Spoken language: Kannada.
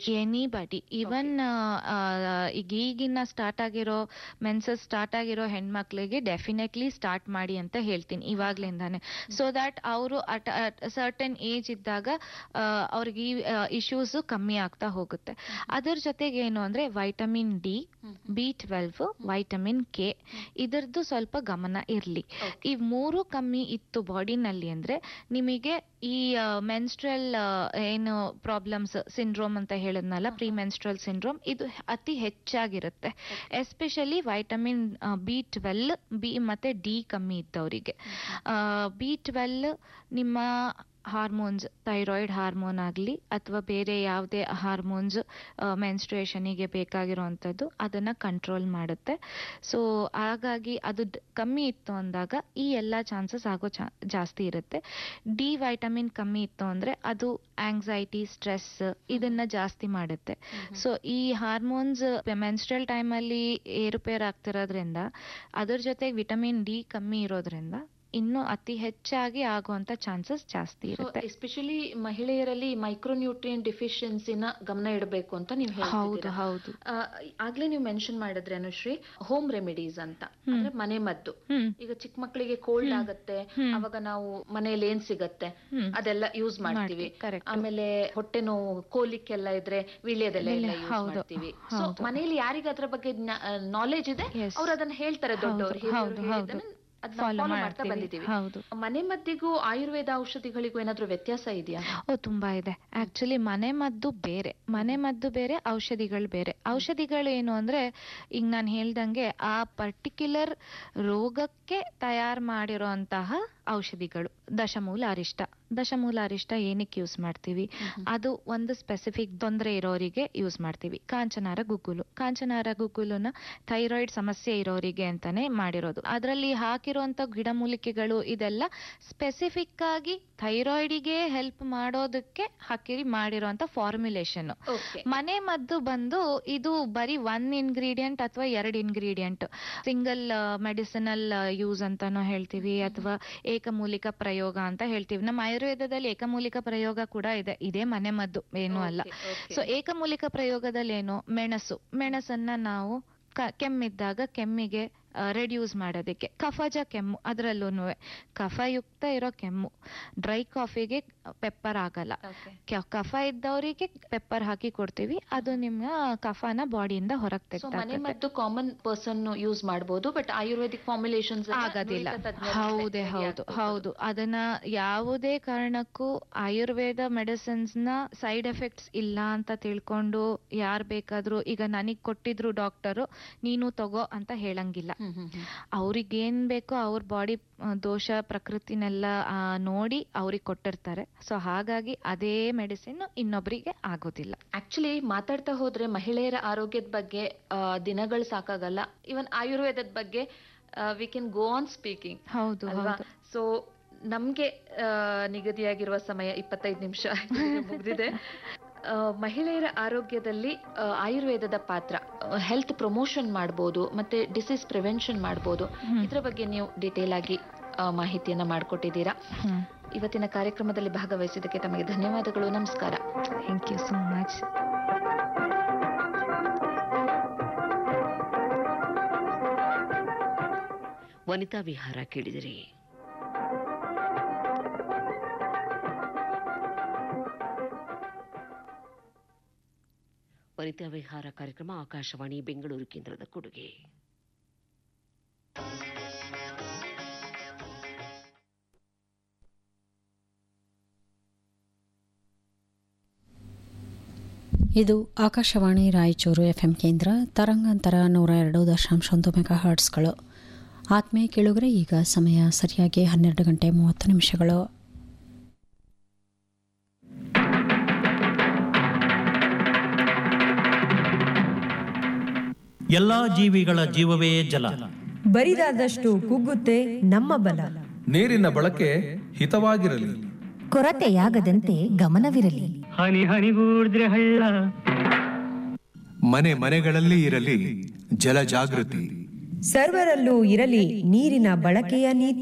ಎನಿಬಡಿ ಈವನ್ ಈಗ ಈಗಿನ ಸ್ಟಾರ್ಟ್ ಆಗಿರೋ ಮೆನ್ಸಸ್ ಸ್ಟಾರ್ಟ್ ಆಗಿರೋ ಹೆಣ್ಮಕ್ಳಿಗೆ ಡೆಫಿನೆಟ್ಲಿ ಸ್ಟಾರ್ಟ್ ಮಾಡಿ ಅಂತ ಹೇಳ್ತೀನಿ ಇವಾಗ್ಲಿಂದಾನೆ ಸೊ ದಟ್ ಅವರು ಅಟ್ ಸರ್ಟನ್ ಏಜ್ ಇದ್ದಾಗ ಆ, ಅವ್ರಿಗೆ ಈ ಇಶ್ಯೂಸ್ ಕಮ್ಮಿ ಆಗ್ತಾ ಹೋಗುತ್ತೆ ಅದ್ರ ಜೊತೆಗೆ ಏನು ಅಂದ್ರೆ vitamin D B twelve vitamin K ಇದರದ್ದು ಸ್ವಲ್ಪ ಗಮನ ಇರಲಿ ಈ ಮೂರು ಕಮ್ಮಿ ಇತ್ತು ಬಾಡಿನಲ್ಲಿ ಅಂದ್ರೆ ನಿಮಗೆ ಈ ಮೆನ್ಸ್ಟ್ರಲ್ ಏನು ಪ್ರಾಬ್ಲಮ್ಸ್ ಸಿಂಡ್ರೋಮ್ ಅಂತ ಹೇಳಿದ್ನಲ್ಲ ಪ್ರೀ ಮೆನ್ಸ್ಟ್ರಲ್ ಸಿಂಡ್ರೋಮ್ ಇದು ಅತಿ ಹೆಚ್ಚಾಗಿರುತ್ತೆ especially vitamin B twelve B ಮತ್ತೆ ಡಿ ಕಮ್ಮಿ ಇದ್ದವರಿಗೆ ಬಿ ಟ್ವೆಲ್ ನಿಮ್ಮ ಹಾರ್ಮೋನ್ಸ್ ಥೈರಾಯ್ಡ್ ಹಾರ್ಮೋನ್ ಆಗಲಿ ಅಥವಾ ಬೇರೆ ಯಾವುದೇ ಹಾರ್ಮೋನ್ಸ್ ಮೆನ್ಸ್ಟ್ರೇಷನಿಗೆ ಬೇಕಾಗಿರೋವಂಥದ್ದು ಅದನ್ನ ಕಂಟ್ರೋಲ್ ಮಾಡುತ್ತೆ ಸೊ ಹಾಗಾಗಿ ಅದು ಡ್- ಕಮ್ಮಿ ಇತ್ತು ಅಂದಾಗ ಈ ಎಲ್ಲ ಚಾನ್ಸಸ್ ಆಗೋ ಚಾ ಜಾಸ್ತಿ ಇರುತ್ತೆ ಡಿ ವೈಟಮಿನ್ ಕಮ್ಮಿ ಇತ್ತು ಅಂದ್ರೆ ಅದು ಆಂಗ್ಸೈಟಿ ಸ್ಟ್ರೆಸ್ ಇದನ್ನ ಜಾಸ್ತಿ ಮಾಡುತ್ತೆ ಸೊ ಈ ಹಾರ್ಮೋನ್ಸ್ ಮೆನ್ಸ್ಟ್ರಲ್ ಟೈಮಲ್ಲಿ ಏರುಪೇರು ಆಗ್ತಿರೋದ್ರಿಂದ ಅದ್ರ ಜೊತೆಗೆ ವಿಟಮಿನ್ ಡಿ ಕಮ್ಮಿ ಇರೋದ್ರಿಂದ ಇನ್ನೂ ಅತಿ ಹೆಚ್ಚಾಗಿ ಆಗುವಂತ ಚಾನ್ಸಸ್ ಜಾಸ್ತಿ ಇರುತ್ತೆ ಎಸ್ಪೆಷಲಿ ಮಹಿಳೆಯರಲ್ಲಿ ಮೈಕ್ರೋನ್ಯೂಟ್ರಿಯನ್ ಡಿಫಿಷಿಯನ್ಸಿನ ಗಮನ ಇಡಬೇಕು ಅಂತ ನೀವು ಹೌದು ಹೇಳ್ತಿದ್ದೀರಾ ಹೌದು ಆ, ಆಗ್ಲೇ ನೀವು ಮೆನ್ಷನ್ ಮಾಡಿದ್ರೆ ಅನುಶ್ರೀ ಹೋಮ್ ರೆಮಿಡೀಸ್ ಅಂತ ಅಂದ್ರೆ ಮನೆ ಮದ್ದು ಹ್ಮ್ ಈಗ ಚಿಕ್ಕ ಮಕ್ಕಳಿಗೆ ಕೋಲ್ಡ್ ಆಗತ್ತೆ ಹ್ಮ್. ಅವಾಗ ನಾವು ಮನೆಯಲ್ಲಿ ಏನ್ ಸಿಗತ್ತೆ ಹ್ಮ್. ಅದೆಲ್ಲ ಯೂಸ್ ಮಾಡ್ತೀವಿ ಮಾಡ್ತೀವಿ, correct. ಆಮೇಲೆ ಹೊಟ್ಟೆ ನೋವು ಕೋಲಿಕ್ಕೆಲ್ಲ ಇದ್ರೆ ವೀಳ್ಯದೆಲೆ ಎಲ್ಲ ವೀಳ್ಯ, ಯೂಸ್ ಹೌದು, ಮಾಡ್ತೀವಿ ಸೊ ಹೌದು. ಮನೆಯಲ್ಲಿ ಯಾರಿಗೆ ಅದ್ರ ಬಗ್ಗೆ ನಾಲೆಜ್ ಇದೆ Yes. ಅವ್ರು ಅದನ್ನ ಹೇಳ್ತಾರೆ ಹೌದು, ದೊಡ್ಡವರು ಹೌದು, ಹೌದು. ಅದನ್ನ Follow ಫಾಲೋ ಮಾಡ್ತಾ ಮಾಡ್ತೀವಿ. ಬಂದಿದ್ದೀವಿ ಹೌದು ಮನೆ ಮದ್ದಿಗೂ ಆಯುರ್ವೇದ ಔಷಧಿಗಳಿಗೂ ಏನಾದ್ರೂ ವ್ಯತ್ಯಾಸ ಇದೆಯಾ ಓ ತುಂಬಾ ಇದೆ ಆಕ್ಚುಲಿ ಮನೆ ಮದ್ದು ಬೇರೆ ಮನೆ ಮದ್ದು ಬೇರೆ ಔಷಧಿಗಳು ಬೇರೆ ಔಷಧಿಗಳು ಏನು ಅಂದ್ರೆ ಈಗ ನಾನು ಹೇಳ್ದಂಗೆ ಆ ಪರ್ಟಿಕ್ಯುಲರ್ ರೋಗಕ್ಕೆ ತಯಾರು ಮಾಡಿರೋಂತಹ ಔಷಧಿಗಳು ದಶಮೂಲ ಅರಿಷ್ಟ ದಶಮೂಲ ಅರಿಷ್ಟ ಏನಕ್ಕೆ ಯೂಸ್ ಮಾಡ್ತೀವಿ ಅದು ಒಂದು ಸ್ಪೆಸಿಫಿಕ್ ತೊಂದರೆ ಇರೋರಿಗೆ ಯೂಸ್ ಮಾಡ್ತೀವಿ ಕಾಂಚನಾರ ಗುಗ್ಗುಲು ಕಾಂಚನಾರ ಗುಗ್ಗುಲುನ ಥೈರಾಯ್ಡ್ ಸಮಸ್ಯೆ ಇರೋರಿಗೆ ಅಂತಾನೆ ಮಾಡಿರೋದು ಅದರಲ್ಲಿ ಹಾಕಿರುವಂತ ಗಿಡಮೂಲಿಕೆಗಳು ಇದೆಲ್ಲ ಸ್ಪೆಸಿಫಿಕ್ ಆಗಿ ಥೈರಾಯ್ಡಿಗೆ ಹೆಲ್ಪ್ ಮಾಡೋದಕ್ಕೆ ಹಾಕಿ ಮಾಡಿರೋಂತ ಫಾರ್ಮುಲೇಷನ್ ಓಕೆ ಮನೆ ಮದ್ದು ಬಂದು ಇದು ಬರೀ ಒನ್ ಇಂಗ್ರೀಡಿಯಂಟ್ ಅಥವಾ ಎರಡು ಇಂಗ್ರೀಡಿಯಂಟ್ ಸಿಂಗಲ್ ಮೆಡಿಸಿನಲ್ ಯೂಸ್ ಅಂತಾನೂ ಹೇಳ್ತೀವಿ ಅಥವಾ ಏಕಮೂಲಿಕ ಪ್ರಯೋಗ ಅಂತ ಹೇಳ್ತೀವಿ ನಮ್ಮ ಆಯುರ್ವೇದದಲ್ಲಿ ಏಕಮೂಲಿಕ ಪ್ರಯೋಗ ಕೂಡ ಇದೆ ಇದೇ ಮನೆ ಮದ್ದು ಏನೂ ಅಲ್ಲ ಸೊ ಏಕಮೂಲಿಕ ಪ್ರಯೋಗದಲ್ಲಿ ಏನು ಮೆಣಸು ಮೆಣಸನ್ನ ನಾವು ಕ- ಕೆಮ್ಮಿದ್ದಾಗ ಕೆಮ್ಮಿಗೆ ರೆಡ್ಯೂಸ್ ಮಾಡೋದಕ್ಕೆ ಕಫಜ ಕೆಮ್ಮು ಅದರಲ್ಲೂ ಕಫಯುಕ್ತ ಇರೋ ಕೆಮ್ಮು ಡ್ರೈ ಕಾಫಿಗೆ ಪೆಪ್ಪರ್ ಆಗಲ್ಲ ಕ- ಕಫ ಇದ್ದವರಿಗೆ ಪೆಪ್ಪರ್ ಹಾಕಿ ಕೊಡ್ತೀವಿ ಅದು ನಿಮ್ಮ ಕಫನ ಬಾಡಿಯಿಂದ ಹೊರಗೆ ಸೊ ಮನೆ ತೆಗ್ದಾಕತ್ತೆ ಮದ್ದು ಕಾಮನ್ ಪರ್ಸನ್ ಯೂಸ್ ಮಾಡಬಹುದು ಬಟ್ ಆಯುರ್ವೇದಿಕ್ ಫಾರ್ಮುಲೇಷನ್ಸ್ ಆಗೋದಿಲ್ಲ ಹೌದೇ ಹೌದು ಹೌದು ಅದನ್ನ ಯಾವುದೇ ಕಾರಣಕ್ಕೂ ಆಯುರ್ವೇದ ಮೆಡಿಸಿನ್ಸ್ ನ ಸೈಡ್ ಎಫೆಕ್ಟ್ಸ್ ಇಲ್ಲ ಅಂತ ತಿಳ್ಕೊಂಡು ಯಾರ್ ಬೇಕಾದ್ರೂ ಈಗ ನನಗ್ ಕೊಟ್ಟಿದ್ರು ಡಾಕ್ಟರು ನೀನು ತಗೋ ಅಂತ ಹೇಳಂಗಿಲ್ಲ ಅವ್ರಿಗೇನ್ ಬೇಕೋ ಅವ್ರ ಬಾಡಿ ದೋಷ ಪ್ರಕೃತಿನೆಲ್ಲ ಆ, ನೋಡಿ ಅವ್ರಿಗೆ ಕೊಟ್ಟಿರ್ತಾರೆ ಸೊ ಹಾಗಾಗಿ ಅದೇ ಮೆಡಿಸಿನ್ ಇನ್ನೊಬ್ರಿಗೆ ಆಗೋದಿಲ್ಲ ಆಕ್ಚುಲಿ ಮಾತಾಡ್ತಾ ಹೋದ್ರೆ ಮಹಿಳೆಯರ ಆರೋಗ್ಯದ ಬಗ್ಗೆ ಆ, ದಿನಗಳು ಸಾಕಾಗಲ್ಲ ಇವನ್ ಆಯುರ್ವೇದದ ಬಗ್ಗೆ we can go on speaking ಹೌದು ಅಲ್ವಾ ಹೌದು ಸೊ ನಮ್ಗೆ ಆ, ನಿಗದಿಯಾಗಿರುವ ಸಮಯ ಇಪ್ಪತ್ತೈದು ನಿಮಿಷ ಮುಗಿದಿದೆ ಮಹಿಳೆಯರ ಆರೋಗ್ಯದಲ್ಲಿ ಆ, ಆಯುರ್ವೇದದ ಪಾತ್ರ ಹೆಲ್ತ್ ಪ್ರಮೋಷನ್ ಮಾಡ್ಬೋದು ಮತ್ತೆ ಡಿಸೀಸ್ ಪ್ರಿವೆನ್ಷನ್ ಮಾಡ್ಬೋದು ಇದ್ರ ಬಗ್ಗೆ ನೀವು ಡಿಟೇಲ್ ಆಗಿ ಆ, ಮಾಹಿತಿಯನ್ನ ಮಾಡಿಕೊಟ್ಟಿದ್ದೀರಾ ಹ್ಮ್ ಇವತ್ತಿನ ಕಾರ್ಯಕ್ರಮದಲ್ಲಿ ಭಾಗವಹಿಸಿದ್ದಕ್ಕೆ ತಮಗೆ ಧನ್ಯವಾದಗಳು ನಮಸ್ಕಾರ thank you so much Vanitha Vihara ಕೇಳಿದಿರಿ ವನಿತಾ ವಿಹಾರ ಕಾರ್ಯಕ್ರಮ ಆಕಾಶವಾಣಿ ಬೆಂಗಳೂರು ಕೇಂದ್ರದ ಕೊಡುಗೆ ಇದು ಆಕಾಶವಾಣಿ ರಾಯಚೂರು ಎಫ್ಎಂ ಕೇಂದ್ರ ತರಂಗಾಂತರ ನೂರ ಎರಡು ದಶಾಂಶ ಒಂದು ಮೆಗಾ ಹರ್ಟ್ಸ್ಗಳು ಆತ್ಮೀಯ ಕೇಳುಗರೆ ಈಗ ಸಮಯ ಸರಿಯಾಗಿ ಹನ್ನೆರಡು ಗಂಟೆ ಮೂವತ್ತು ನಿಮಿಷಗಳು ಎಲ್ಲಾ ಜೀವಿಗಳ ಜೀವವೇ ಜಲ ಬರಿದಾದಷ್ಟು ಕುಗ್ಗುತ್ತೆ ನಮ್ಮ ಬಲ ನೀರಿನ ಬಳಕೆ ಹಿತವಾಗಿರಲಿ ಕೊರತೆಯಾಗದಂತೆ ಗಮನವಿರಲಿ ಹನಿ ಹನಿಗೂಡಿದ್ರೆ ಹಳ್ಳ ಮನೆ ಮನೆಗಳಲ್ಲಿ ಇರಲಿ ಜಲ ಜಾಗೃತಿ ಸರ್ವರಲ್ಲೂ ಇರಲಿ ನೀರಿನ ಬಳಕೆಯ ನೀತಿ